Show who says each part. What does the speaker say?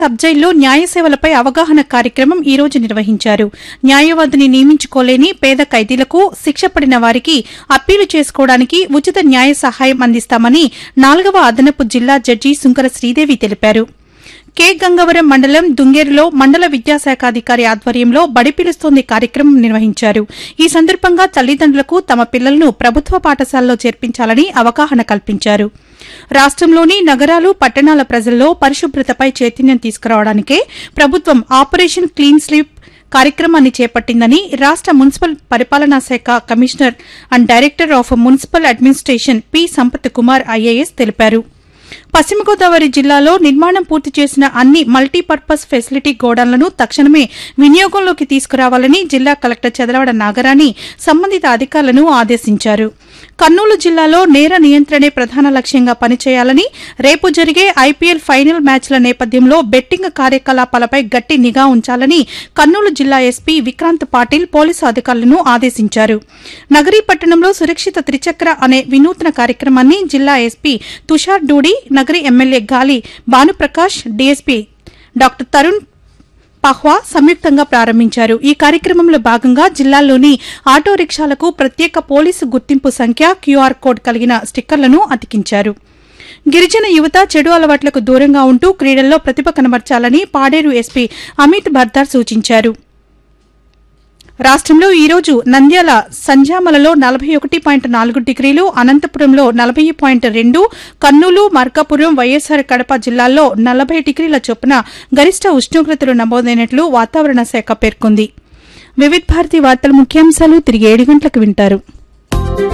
Speaker 1: sub జైల్లో న్యాయ సేవలపై అవగాహన కార్యక్రమం ఈ రోజు నిర్వహించారు న్యాయవాదిని నియమించుకోలేని పేద ఖైదీలకు శిక్ష పడిన వారికి అప్పీలు చేసుకోవడానికి ఉచిత న్యాయ సహాయం అందిస్తామని నాలుగవ అదనపు జిల్లా జడ్జి సుంకర శ్రీదేవి తెలిపారు కె గంగవరం మండలం దుంగేరులో మండల విద్యాశాఖ అధికారి ఆధ్వర్యంలో బడి పిలుస్తోంది కార్యక్రమం నిర్వహించారు ఈ సందర్భంగా తల్లిదండ్రులకు తమ పిల్లలను ప్రభుత్వ పాఠశాలలో చేర్పించాలని అవగాహన కల్పించారు రాష్టంలోని నగరాలు పట్టణాల ప్రజల్లో పరిశుభ్రతపై చైతన్యం తీసుకురావడానికే ప్రభుత్వం ఆపరేషన్ క్లీన్ స్లీప్ కార్యక్రమాన్ని చేపట్టిందని రాష్ట మున్సిపల్ పరిపాలనా శాఖ commissioner and director of municipal administration P Sampath Kumar IAS తెలిపారు పశ్చిమ గోదావరి జిల్లాలో నిర్మాణం పూర్తి చేసిన అన్ని మల్టీపర్పస్ ఫెసిలిటీ గోడౌన్లను తక్షణమే వినియోగంలోకి తీసుకురావాలని జిల్లా కలెక్టర్ చదలవాడ నాగరాణి సంబంధిత అధికారులను ఆదేశించారు కర్నూలు జిల్లాలో నేర నియంత్రణే ప్రధాన లక్ష్యంగా పనిచేయాలని రేపు జరిగే ఐపీఎల్ ఫైనల్ మ్యాచ్ల నేపథ్యంలో బెట్టింగ్ కార్యకలాపాలపై గట్టి నిఘా ఉంచాలని కర్నూలు జిల్లా ఎస్పీ విక్రాంత్ పాటిల్ పోలీసు అధికారులను ఆదేశించారు నగరీ పట్టణంలో సురక్షిత త్రిచక్ర అనే వినూత్న కార్యక్రమాన్ని జిల్లా SP Tushar Dudi Nagari MLA Gali Bhanuprakash DSP doctor Tarun Pahwa సంయుక్తంగా ప్రారంభించారు ఈ కార్యక్రమంలో భాగంగా జిల్లాలోని ఆటో రిక్షాలకు ప్రత్యేక పోలీసు గుర్తింపు సంఖ్య క్యూఆర్ కోడ్ కలిగిన స్టిక్కర్లను అతికించారు గిరిజన యువత చెడు అలవాట్లకు దూరంగా ఉంటూ క్రీడల్లో ప్రతిభ కనబర్చాలని పాడేరు ఎస్పీ అమిత్ బర్దార్ సూచించారు రాష్ట్రంలో ఈ రోజు నంద్యాల సంజామలలో నలభై ఒకటి పాయింట్ నాలుగు డిగ్రీలు అనంతపురంలో నలభై పాయింట్ రెండు కర్నూలు మార్కాపురం వైఎస్సార్ కడప జిల్లాల్లో నలభై డిగ్రీల చొప్పున గరిష్ట ఉష్ణోగ్రతలు నమోదైనట్లు వాతావరణ శాఖ పేర్కొంది వివిధ్ భారతి వార్తల ముఖ్యాంశాలు తిరిగి ఏడు గంటలకు వింటారు